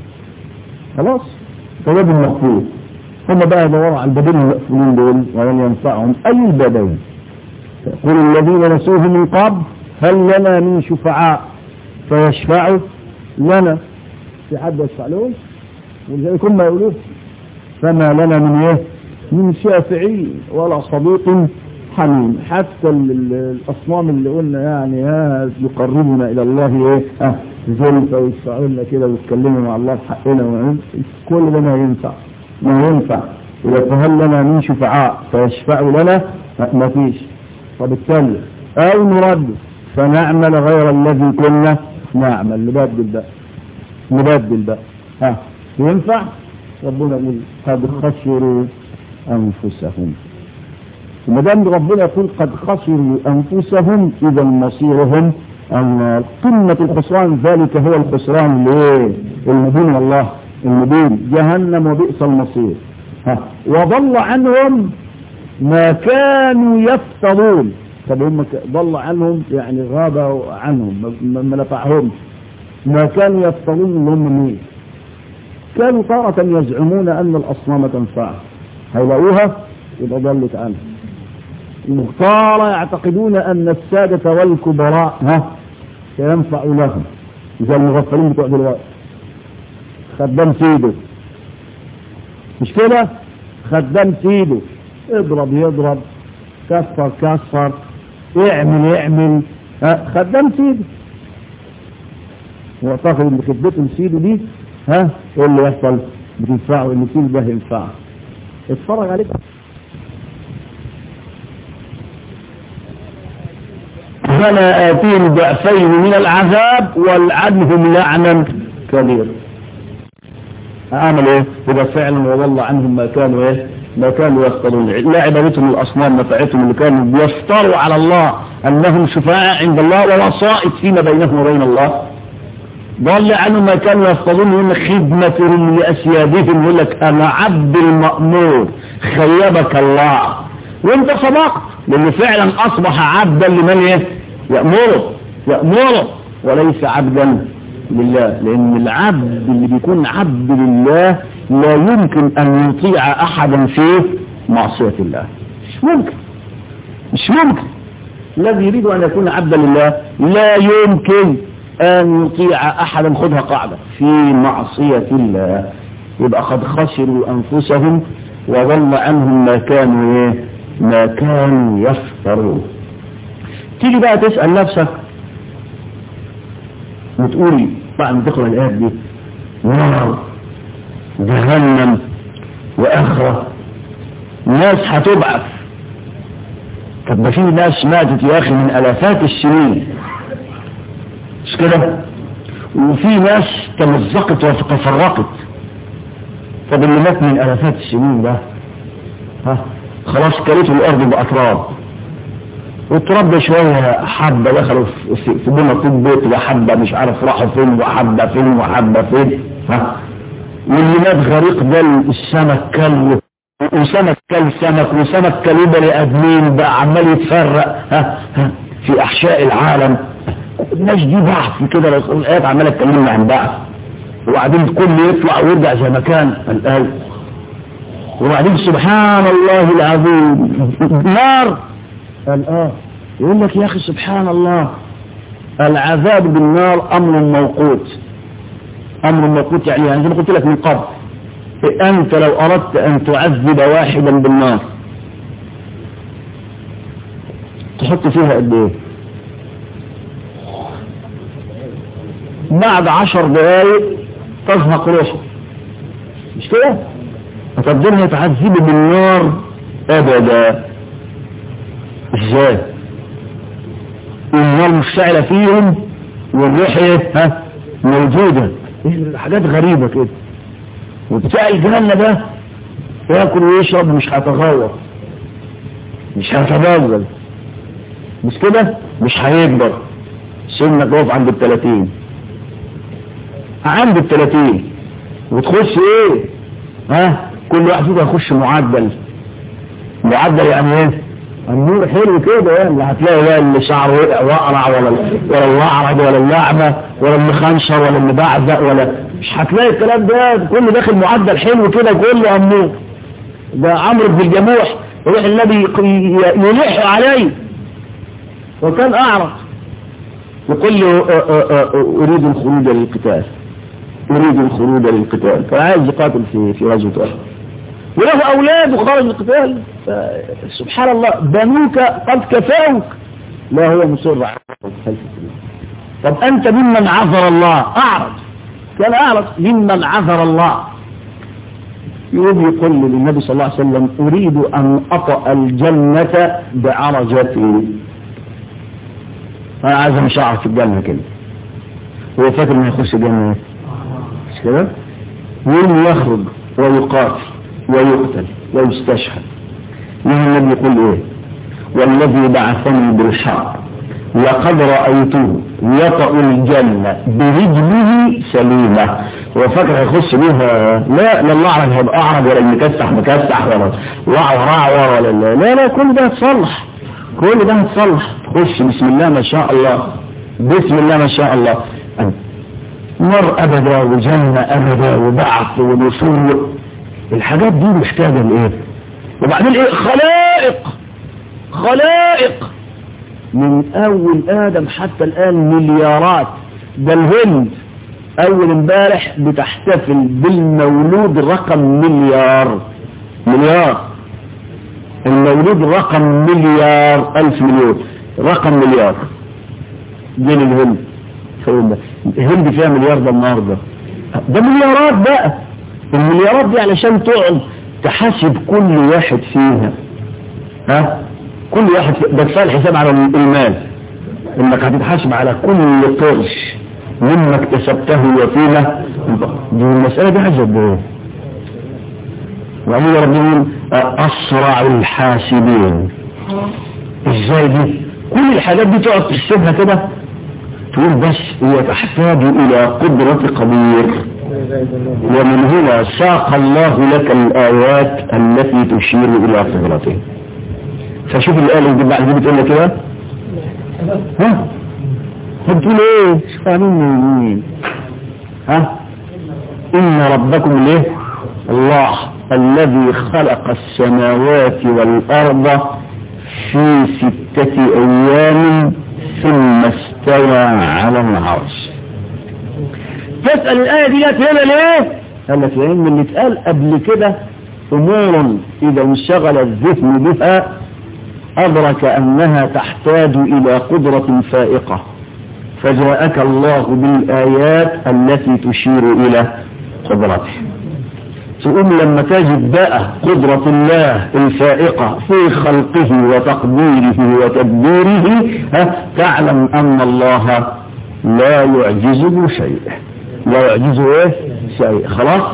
خلاص فواب المغفور هم بقى يدوروا على البابين المقفولين دول ولن ينفعهم أي البابين يقول الذين نسوه من قبل هل لنا من شفعاء فيشفعوا لنا في حد يشفع لهم ولذلك هم يقولون فما لنا من ايه من شافعي ولا صديق حميم حتى الاصنام اللي قلنا يعني ها يقربنا الى الله ايه اه زلفى ويشفعوا لنا كده ويتكلموا مع الله في حقنا كل ده ما ينفع ما ينفع اذا فهل لنا من شفعاء فيشفعوا لنا ما فيش وبالتالي او نرد فنعمل غير الذي كنا نعمل نبدل بقى نبدل بقى ها ينفع ربنا يقول قد خسروا انفسهم وما دام ربنا يقول قد خسروا انفسهم اذا مصيرهم النار قمة الخسران ذلك هو الخسران الايه المبين والله المبين جهنم وبئس المصير ها وضل عنهم ما كانوا يفترون طب هم ضل عنهم يعني غاب عنهم ما نفعهمش ما كانوا يفترون اللي هم مين كانوا تارة يزعمون أن الأصنام تنفع هيلاقوها يبقى ضلت عنهم تارة يعتقدون أن السادة والكبراء ها سينفع لهم زي المغفلين بتوع دلوقتي خدام سيده مش كده خدام سيده اضرب يضرب كسر كسر اعمل اعمل ها خدام سيده واعتقد ان خدمته لسيده دي ها ايه اللي يحصل بتنفعه ان سيده ده ينفعه اتفرج عليك فلا آتيهم ضعفين من العذاب والعنهم لعنا كبيرا عمل ايه يبقى فعلا وضل عنهم ما كانوا ايه ما كانوا يفترون لا عبادتهم الاصنام نفعتهم اللي كانوا بيفتروا على الله انهم شفاعة عند الله ووسائط فيما بينهم وبين الله ضل عنهم ما كانوا يفترون من خدمتهم لاسيادهم يقول لك انا عبد المأمور خيبك الله وانت صدقت لان فعلا اصبح عبدا لمن ايه يأمره يأمره وليس عبدا لله لان العبد اللي بيكون عبد لله لا يمكن ان يطيع احدا في معصية الله مش ممكن مش ممكن الذي يريد ان يكون عبدا لله لا يمكن ان يطيع احدا خذها قاعدة في معصية الله يبقى قد خسروا انفسهم وضل عنهم ما كانوا ايه ما كانوا يفترون تيجي بقى تسأل نفسك وتقولي بعد ما تقرأ الآيات دي نار جهنم وآخرة ناس هتبعث طب ده في ناس ماتت يا أخي من ألافات السنين مش كده وفي ناس تمزقت وتفرقت طب اللي مات من ألافات السنين ده ها خلاص كلته الأرض بأطراب وتربى شوية حبة دخلوا في- في في بنا طول بيت وحبة مش عارف راحوا فين وحبة فين وحبة فين ها واللي مات غريق ده السمك كله وسمك كل سمك وسمك كل بني ادمين بقى عمال يتفرق ها ها في احشاء العالم الناس دي بحث كده لو الايات عماله تكلمنا عن بعض وبعدين الكل يطلع ويرجع زي ما كان الآن وبعدين سبحان الله العظيم نار قال اه يقول لك يا اخي سبحان الله العذاب بالنار امر موقوت امر موقوت يعني يعني زي ما قلت لك من قبل انت لو اردت ان تعذب واحدا بالنار تحط فيها قد ايه بعد عشر دقايق تزهق روحه مش كده فتقدرها تعذبه بالنار ابدا ازاي النار مشتعلة فيهم والريحة ايه ها موجودة إيه حاجات غريبة كده وبتاع الجنة ده ياكل ويشرب مش هيتغوط مش هيتبذل مش كده مش هيكبر سنك واقف عند التلاتين عند التلاتين وتخش ايه ها كل واحد فيكم هيخش معدل معدل يعني ايه النور حلو كده يعني لا هتلاقي بقى اللي شعره وقع واقرع ولا ولا الاعرج ولا اللعمه ولا اللي خنشر ولا اللي بعزق ولا مش هتلاقي الكلام ده كله داخل معدل حلو كده كله امور ده عمرو بن الجموح يروح النبي يلح عليه وكان اعرج يقول له أ- أ- أ- اريد الخروج للقتال اريد الخروج للقتال فعايز يقاتل في في غزوه احد وله اولاد وخرج للقتال ف- سبحان الله بنوك قد كفاوك لا هو مصر على خلف السبيل. طب انت ممن عذر الله اعرض كان اعرض ممن عذر الله يقول يقول للنبي صلى الله عليه وسلم اريد ان اطأ الجنة بعرجتي انا عايز مش اعرف في الجنة كده هو فاكر انه يخش الجنة مش كده يوم يخرج ويقاتل ويقتل ويستشهد يوم النبي يقول ايه والذي بعثني بالحق لقد رأيته يطأ الجنة برجله سليمة وفكر يخش بيها لا لا الله اعرف هيبقى اعرج ولا المكسح مكسح ولا وعور اعور ولا لا لا لا كل ده هتصلح كل ده هتصلح تخش بسم الله ما شاء الله بسم الله ما شاء الله نار ابدا وجنة ابدا وبعث ونشور الحاجات دي محتاجة لايه وبعدين ايه خلائق خلائق من اول ادم حتى الان مليارات ده الهند اول امبارح بتحتفل بالمولود رقم مليار مليار المولود رقم مليار الف مليون رقم مليار دين الهند فقلنا الهند فيها مليار ده النهارده ده مليارات بقى المليارات دي علشان تقعد تحاسب كل واحد فيها ها كل واحد في... ده كفايه الحساب على المال انك هتتحاسب على كل قرش مما اكتسبته وفيما دي المسألة دي عايزة ايه وعمل ربنا يقول اسرع الحاسبين ازاي دي كل الحاجات دي تقعد تحسبها كده تقول بس هي تحتاج الى قدرة قدير ومن هنا ساق الله لك الآيات التي تشير إلى قدرته فشوف الآية اللي بعد دي بتقول لك ايه ها بتقول ايه مش فاهمين مين ها إن ربكم ليه الله الذي خلق السماوات والأرض في ستة أيام ثم استوى على العرش تسأل الآية دي هنا ليه قال لك لأن اللي اتقال قبل كده أمور إذا انشغل الذهن بها أدرك أنها تحتاج إلى قدرة فائقة فجاءك الله بالآيات التي تشير إلى قدرته تقوم لما تجد بقى قدرة الله الفائقة في خلقه وتقديره وتدبيره تعلم أن الله لا يعجزه شيء لا يعجزه ايه شيء خلاص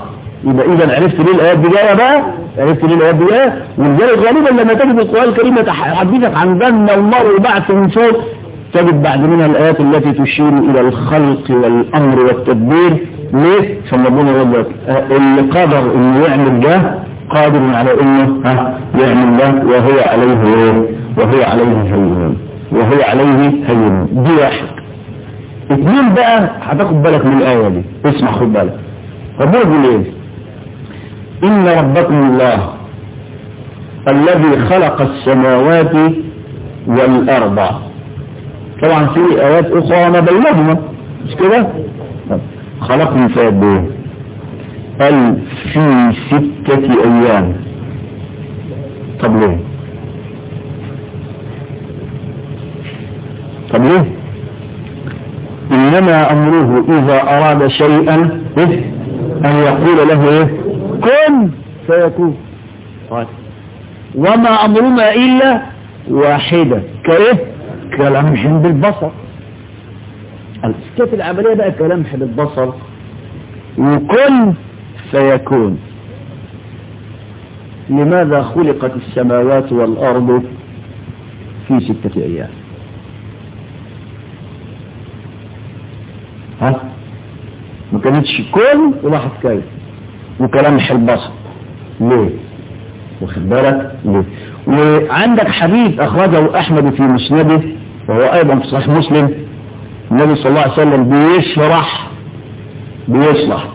يبقى اذا عرفت ليه الايات دي جايه بقى عرفت ليه الايات دي جايه ولذلك غالبا لما تجد القران الكريم يتحدثك عن جنه والنار والبعث من فوق تجد بعد منها الايات التي تشير الى الخلق والامر والتدبير ليه؟ عشان ربنا يقول لك اللي قدر انه يعمل ده قادر على انه ها يعمل ده وهو عليه ايه؟ وهو عليه هين وهو عليه هين دي واحد اثنين بقى هتاخد بالك من الايه دي اسمع خد بالك ربنا يقول ايه؟ ان ربكم الله الذي خلق السماوات والارض طبعا في ايات اخرى ما بينهما مش كده؟ خلقهم في قد ايه؟ قال في ستة ايام طب ليه طب ليه انما امره اذا اراد شيئا إيه؟ ان يقول له ايه كن فيكون طيب وما امرنا الا واحدة كايه كلمح بالبصر السكات العملية بقى كلمح بالبصر وكن فيكون لماذا خلقت السماوات والأرض في ستة أيام ها ما كانتش كن وراحت كيف وكلمح البصر ليه واخد بالك ليه وعندك حديث أخرجه أحمد في مسنده وهو أيضا في صحيح مسلم النبي صلى الله عليه وسلم بيشرح بيشرح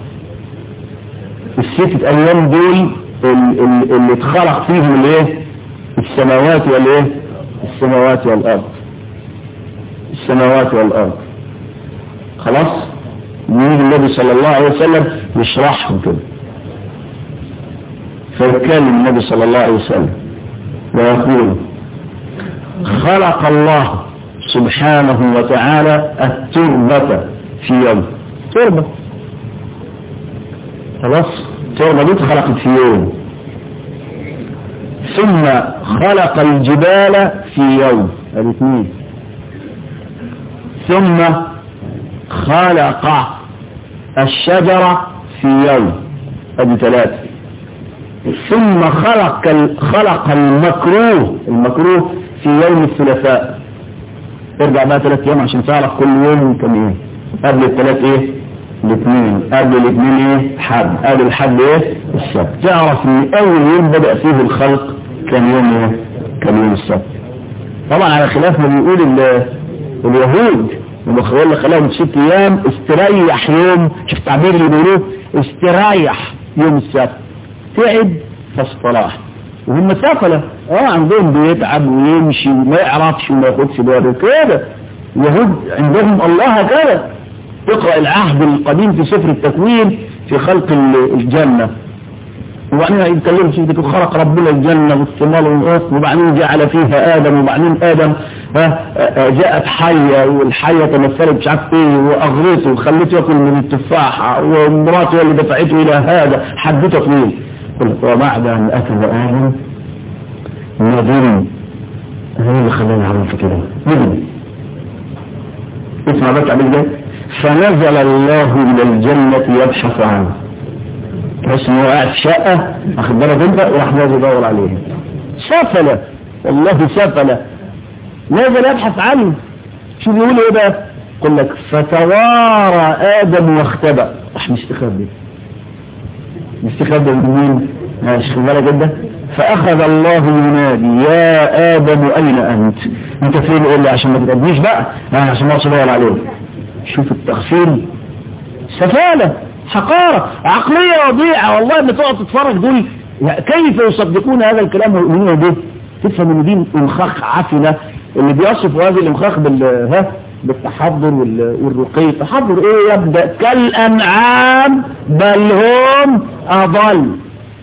الستة أيام دول اللي اتخلق فيهم الايه السماوات والايه السماوات والأرض السماوات والأرض خلاص يجي النبي صلى الله عليه وسلم يشرحهم كده فيتكلم النبي صلى الله عليه وسلم ويقول خلق الله سبحانه وتعالى التربة في يوم تربة خلاص التربة دي اتخلقت في يوم ثم خلق الجبال في يوم الاثنين ثم خلق الشجرة في يوم ادي ثلاثة ثم خلق خلق المكروه المكروه في يوم الثلاثاء ارجع بقى ثلاث ايام عشان تعرف كل يوم كم ايه قبل الثلاث ايه الاثنين قبل الاثنين ايه حد قبل الحد ايه السبت تعرف ان اول يوم بدأ فيه الخلق كان يوم ايه كان يوم السبت طبعا على خلاف ما بيقول اليهود لما خلال خلاهم ست ايام استريح يوم شوف التعبير اللي بيقولوه استريح يوم السبت تعب فاصطلاح وهم سفلة اه عندهم بيتعب ويمشي وما يعرفش وما ياخدش باله كده اليهود عندهم الله كده اقرأ العهد القديم في سفر التكوين في خلق الجنة وبعدين يتكلم في خلق ربنا الجنة والثمار والأرض وبعدين جعل فيها آدم وبعدين آدم جاءت حية والحية تمثلت مش عارف ايه وأغرته وخلته ياكل من التفاحة ومراته اللي دفعته إلى هذا حدته طويل وبعد أن أكل آدم ندم هو اللي خلاني عملت كده ندم اسمع بس عمل ده فنزل الله إلى الجنة يبحث عنه تحس انه قاعد في شقة واخد بالك انت وراح نازل يدور عليه سفلة والله سفلة نازل يبحث عنه شو بيقول ايه بقى يقول لك فتوارى ادم واختبأ راح مستخبي مستخبي من مين ماشي خد بالك انت فاخذ الله ينادي يا ادم اين انت انت فين يقول لي عشان ما تتقدميش بقى آه عشان ما ادور عليه شوف التغفيل سفالة حقارة عقلية وضيعة والله لما تقعد تتفرج دول كيف يصدقون هذا الكلام ويؤمنون به تفهم ان دي انخاخ عفنة اللي بيصف هذه الانخاخ بال ها بالتحضر والرقي التحضر ايه يبدأ كالانعام بل هم اضل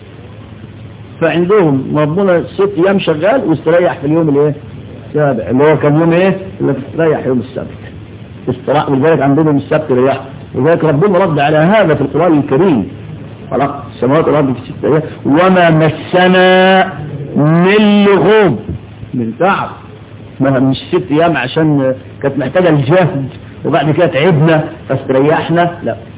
فعندهم ربنا ست ايام شغال واستريح في اليوم الايه السابع اللي هو كان يوم ايه اللي تستريح يوم السبت استراح ولذلك عندهم السبت رياح ولذلك ربنا رد على هذا في القرآن الكريم خلق السماوات والارض في ست ايام وما مسنا من لغوب من تعب ما مش ست ايام عشان كانت محتاجه الجهد وبعد كده تعبنا فاستريحنا لا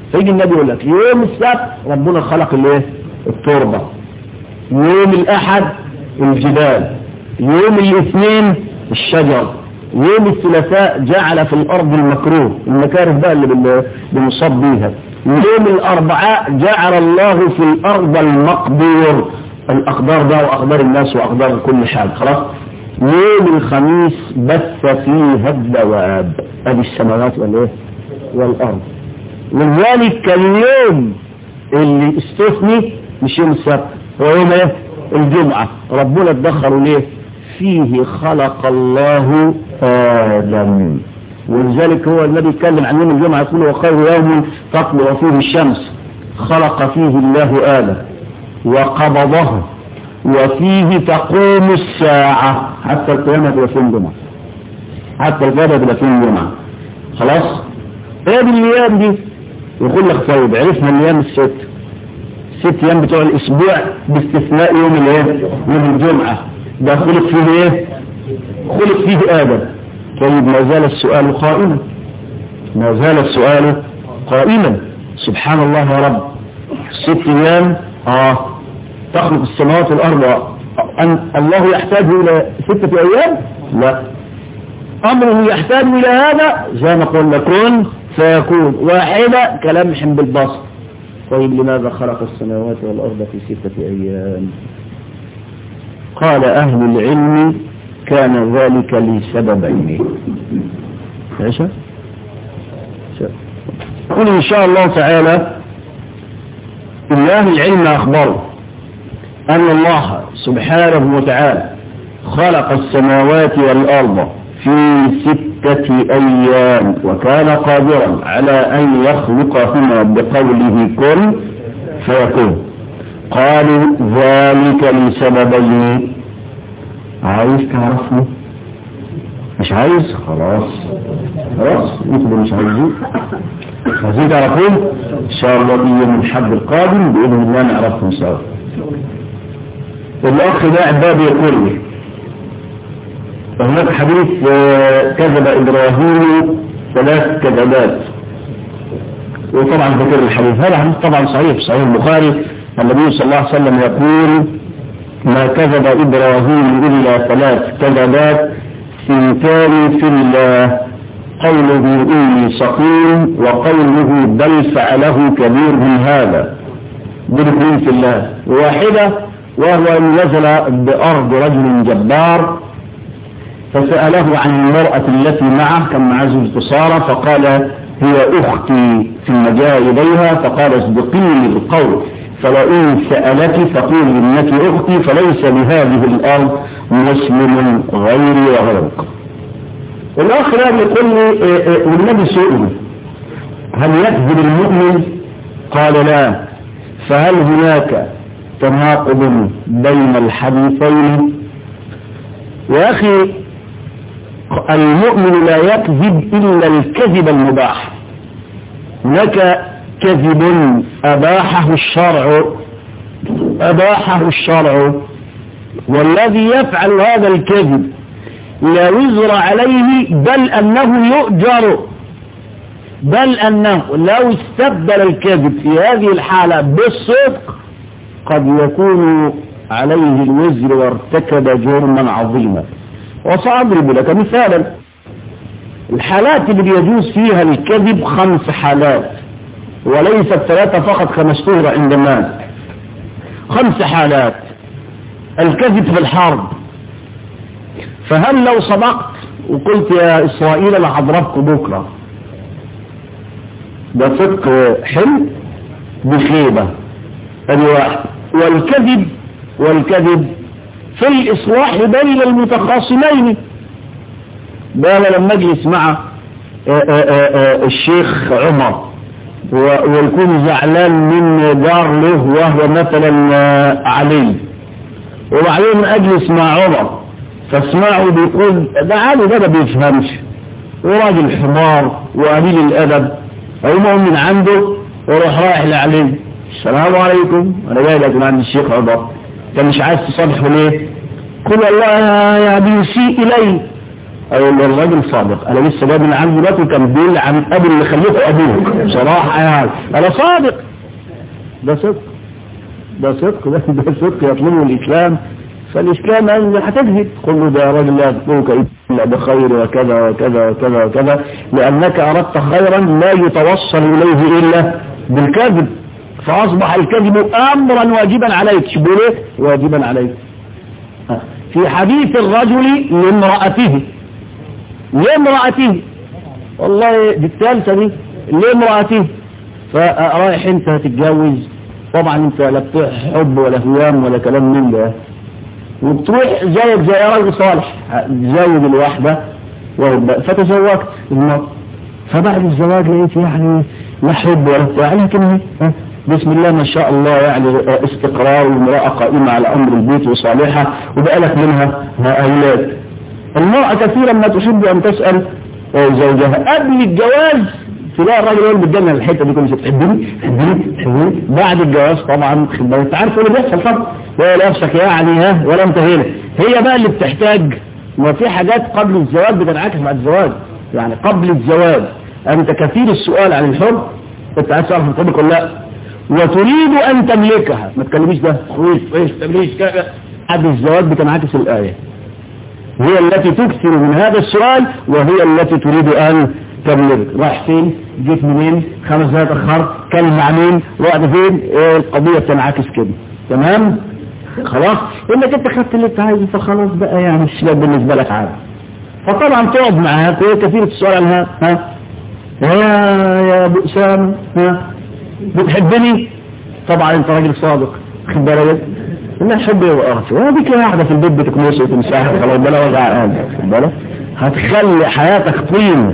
فيجي النبي يقول لك يوم السبت ربنا خلق الايه التربة يوم الاحد الجبال يوم الاثنين الشجر يوم الثلاثاء جعل في الارض المكروه المكاره بقى اللي بنصاب بيها يوم الاربعاء جعل الله في الارض المقدور الاقدار بقى واقدار الناس واقدار كل حال خلاص يوم الخميس بث فيها الدواب ادي السماوات والايه والارض لذلك كان اليوم اللي استثني مش يوم السبت هو يوم ايه الجمعة ربنا اتدخلوا ليه فيه خلق الله آدم ولذلك هو الذي يتكلم عن يوم الجمعة يقول وخير يوم تطلع فيه الشمس خلق فيه الله آدم وقبضه وفيه تقوم الساعة حتى القيامة تبقى في الجمعة حتى القيامة تبقى في الجمعة خلاص ايه الايام دي يقول لك طيب عرفنا الايام الست ست ايام بتوع الاسبوع باستثناء يوم الايه يوم الجمعة ده خلق فيه ايه خلق فيه ادم طيب ما زال السؤال قائما ما زال السؤال قائما سبحان الله يا رب ست ايام اه تخلق السماوات والارض أن الله يحتاج الى ستة ايام لا امره يحتاج الى هذا زي ما قلنا كن فيكون واحدة كلمح بالبسط طيب لماذا خلق السماوات والارض في ستة ايام قال اهل العلم كان ذلك لسببين ايش قل ان شاء الله تعالى ان اهل العلم اخبروا ان الله سبحانه وتعالى خلق السماوات والارض في ستة ايام وكان قادرا على ان يخلقهما بقوله كن فيكون قالوا ذلك لسببين عايز تعرفه مش عايز خلاص خلاص انتوا مش عايزين عايزين تعرفون ان شاء الله دي يوم الحد القادم باذن الله نعرفهم سوا الاخ ده عباد يقول لي هناك حديث كذب ابراهيم ثلاث كذبات وطبعا ذكر الحديث هذا حديث طبعا صحيح صحيح البخاري النبي صلى الله عليه وسلم يقول ما كذب إبراهيم إلا ثلاث كذبات ثنتان في الله قوله إني سقيم وقوله بل فعله كبير من هذا بالاثنين في الله واحدة وهو أن نزل بأرض رجل جبار فسأله عن المرأة التي معه كان معه زوجة سارة فقال هي أختي في المجاء إليها فقال اصدقيني القول فلئن سألك فقول إنك أختي فليس بهذه الأرض مسلم غيري وغيرك الأخ الآن يقول لي والنبي سئل هل يكذب المؤمن قال لا فهل هناك تناقض بين الحديثين يا أخي المؤمن لا يكذب إلا الكذب المباح هناك كذب أباحه الشرع أباحه الشرع والذي يفعل هذا الكذب لا وزر عليه بل أنه يؤجر بل أنه لو استبدل الكذب في هذه الحالة بالصدق قد يكون عليه الوزر وارتكب جرما عظيما وسأضرب لك مثالا الحالات اللي بيجوز فيها الكذب خمس حالات وليست ثلاثة فقط كما اشتهر عند الناس خمس حالات الكذب في الحرب فهل لو صدقت وقلت يا إسرائيل أنا هضربكم بكرة ده صدق حلو بخيبة ادي واحد والكذب والكذب في الإصلاح بين المتخاصمين ده أنا لما أجلس مع آآ آآ الشيخ عمر ويكون زعلان من جار له وهو مثلا علي وبعدين أجلس مع عمر فاسمعه بيقول ده عادي ده ما بيفهمش وراجل حمار وقليل الأدب أقوم من عنده وروح رايح لعلي السلام عليكم أنا جاي لك من عند الشيخ انت مش عايز تصالحه ليه قل والله يا بيسيء إلي او الراجل صادق انا لسه جاي من عند دلوقتي كان بيقول عن ابي اللي خلفه ابوه بصراحه يعني انا صادق ده صدق ده صدق ده, ده صدق يطلبه الاسلام فالاسلام قال هتكذب قل له ده راجل لا يذكرك الا بخير وكذا وكذا وكذا وكذا لانك اردت خيرا لا يتوصل اليه الا بالكذب فاصبح الكذب امرا واجبا عليك شو بيقول ايه واجبا عليك في حديث الرجل لامرأته لامرأته والله دي الثالثة دي لامرأته فرايح انت هتتجوز طبعا انت لا بتوع حب ولا هيام ولا كلام من ده وبتروح زيك زي راجل صالح تزوج الواحدة فتزوجت المرأة فبعد الزواج لقيت يعني لا حب ولا بتاع لكن بسم الله ما شاء الله يعني استقرار والمرأة قائمة على أمر البيت وصالحة وبقى لك منها أولاد المرأة كثيرا ما تحب أن تسأل زوجها قبل الجواز تلاقي الراجل يقول بالجنة الحتة دي كل تحبني تحبني تحبني بعد الجواز طبعا انت عارف اللي بيحصل طبعا ولا نفسك يعني ها ولا انت هنا هي بقى اللي بتحتاج ما في حاجات قبل الزواج بتنعكس بعد الزواج يعني قبل الزواج انت كثير السؤال عن الحب انت عايز تعرف الحب ولا لا وتريد ان تملكها ما تكلميش ده خويش خويش تمليش كذا بعد الزواج بتنعكس الايه هي التي تكثر من هذا السؤال وهي التي تريد ان تملك رايح فين جيت منين خمس دقايق اتاخرت كلم مع مين رحت فين ايه القضيه بتنعكس كده تمام خلاص انك انت خدت اللي انت عايزه فخلاص بقى يعني الشباب بالنسبه لك عادي فطبعا تقعد معاها هي كثير السؤال عنها ها يا يا ابو اسامه ها بتحبني طبعا انت راجل صادق خد بالك لا حب وقرف وهذيك واحده في البيت بتكنسي وتمسحها خلاص بلا وجع قلب خد بالك هتخلي حياتك طين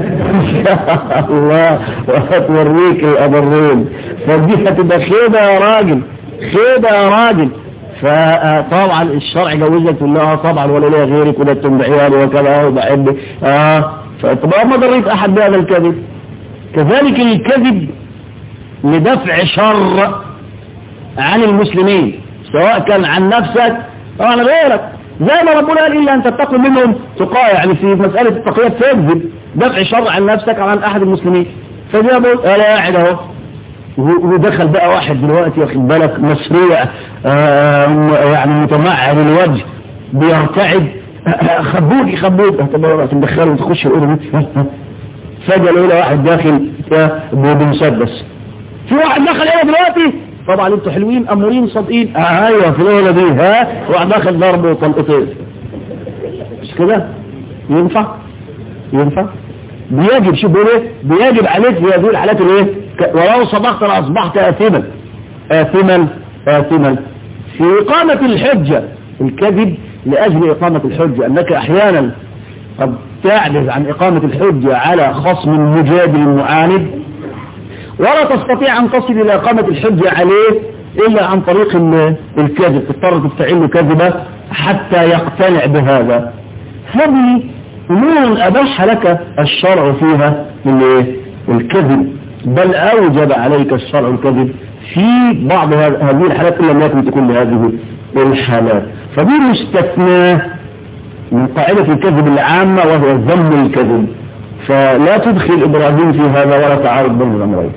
الله وهتوريك الأبرين فدي هتبقى خيبة يا راجل خيبة يا راجل فطبعا الشرع جوزك تقول لها طبعا ولا ليا غيرك ولا انتم بعيالي وكذا وبحب اه فطبعا ما ضريت احد بهذا الكذب كذلك الكذب لدفع شر عن المسلمين سواء كان عن نفسك او عن غيرك زي ما ربنا قال إلا أن تتقوا منهم تقاء يعني في مسألة التقية تكذب دفع شر عن نفسك أو عن أحد المسلمين فجاء بقول أنا قاعد أهو ودخل بقى واحد دلوقتي واخد بالك مسريع يعني متمعن الوجه بيرتعد خبوني خبوني تدخله وتخش الأوضة فجأة لقينا واحد داخل بمسدس في واحد دخل هنا دلوقتي طبعا انتوا حلوين امورين صادقين آه ايوه في الاولى دي ها واحد داخل ضرب وطلقتين مش كده ينفع ينفع بيجب شو بيقول ايه بيجب عليك في هذه الحالات الايه ولو صدقت لاصبحت اثما اثما اثما في اقامه الحجه الكذب لاجل اقامه الحجه انك احيانا قد تعجز عن اقامه الحجه على خصم مجادل معاند ولا تستطيع أن تصل إلى إقامة الحجة عليه إلا عن طريق الكذب تضطر تفتعل له كذبة حتى يقتنع بهذا هذه أمور أباح لك الشرع فيها الكذب بل أوجب عليك الشرع الكذب في بعض هذه الحالات إلا لم يكن تكون لهذه الحالات فدي مستثناة من قاعدة الكذب العامة وهو ذم الكذب فلا تدخل إبراهيم في هذا ولا تعارض بين الأمرين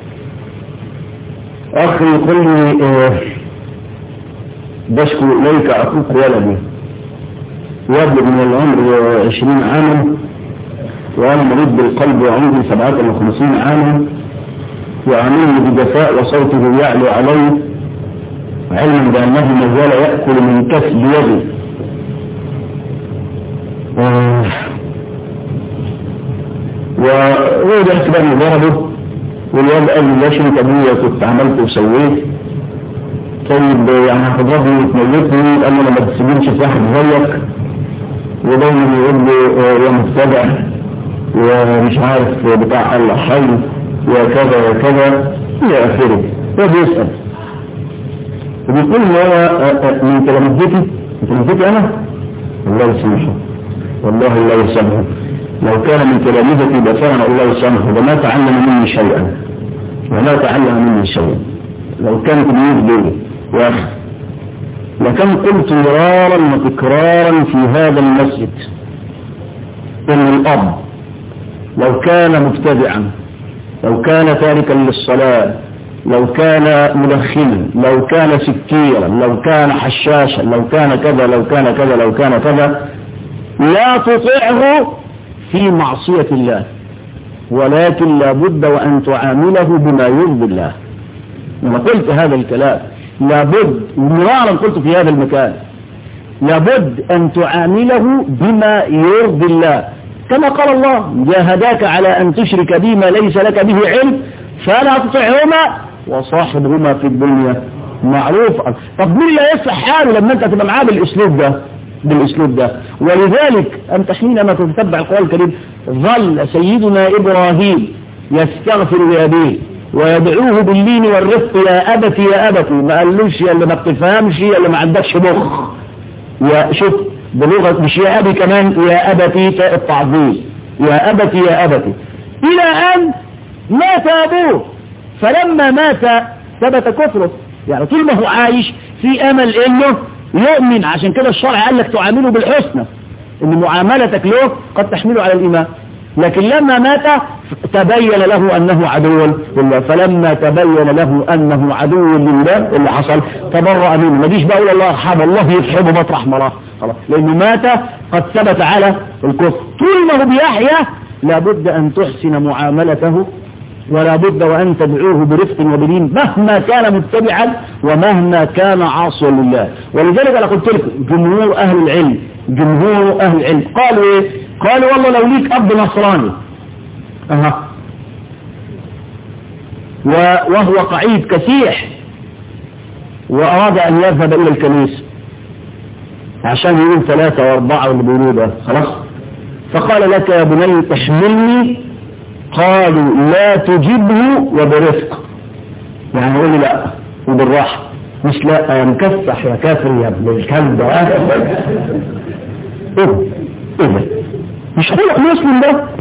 أخي يقول لي اه بشكو إليك أخوك ولدي يبلغ من العمر عشرين عاما وأنا مريض بالقلب وعندي سبعة وخمسين عاما وعاملني بجفاء وصوته يعلو علي علما بأنه ما زال يأكل من كسب يدي اه ووجدت بني ضربه والواد قال لي ليش انت ابويا كنت عملت وسويت طيب يعني هتضربني وتموتني قال لي انا ما تسيبنيش في واحد زيك ودايما يقول لي يا مبتدع ومش عارف بتاع الله حي وكذا وكذا الى اخره هو بيسال وبيقول ان هو من تلامذتي من تلامذتي انا الله يسامحه والله الله يسامحه لو كان من تلامذتي لكان الله يسامحه وما تعلم مني شيئا ولا تعلم مني شيئا لو كان تلميذ لي يا اخي لكم قلت مرارا وتكرارا في هذا المسجد ان الاب لو كان مبتدعا لو كان تاركا للصلاة لو كان مدخنا لو كان سكيرا لو كان حشاشا لو كان كذا لو كان كذا لو كان كذا لا تطيعه في معصية الله ولكن لابد وأن تعامله بما يرضي الله أنا قلت هذا الكلام لابد مرارا قلت في هذا المكان لابد أن تعامله بما يرضي الله كما قال الله جاهداك على أن تشرك بي ما ليس لك به علم فلا تطعهما وصاحبهما في الدنيا معروفا طب مين اللي يصلح حاله لما انت تبقى معاه بالاسلوب ده بالاسلوب ده ولذلك انت حينما تتبع القرآن الكريم ظل سيدنا ابراهيم يستغفر لابيه ويدعوه باللين والرفق يا ابتي يا ابتي ما قالوش يا اللي ما بتفهمش يا اللي ما عندكش مخ يا شوف بلغة مش يا ابي كمان يا ابتي تاء التعظيم يا ابتي يا ابتي الى ان مات ابوه فلما مات ثبت كفره يعني طول ما هو عايش في امل انه يؤمن عشان كده الشرع قال لك تعامله بالحسنى ان معاملتك له قد تحمله على الايمان لكن لما مات تبين له انه عدو لله فلما تبين له انه عدو لله اللي حصل تبرأ منه ما جيش بقول الله ارحمه الله يرحمه مطرح مراه خلاص لانه مات قد ثبت على الكفر طول ما هو بيحيا لابد ان تحسن معاملته ولا بد وأن تدعوه برفق وبلين مهما كان متبعا ومهما كان عاصيا لله ولذلك أنا قلت لكم جمهور أهل العلم جمهور أهل العلم قالوا إيه قالوا والله لو ليك أب نصراني أها وهو قعيد كسيح وأراد أن يذهب إلى الكنيسة عشان يقول ثلاثة وأربعة واللي بيقولوا ده خلاص فقال لك يا بني تحملني قالوا لا تجبه وبرفق يعني يقول لي لا وبالراحة مش لا يا مكسح يا كافر يا ابن الكلب ايه ايه ده مش هو مسلم ده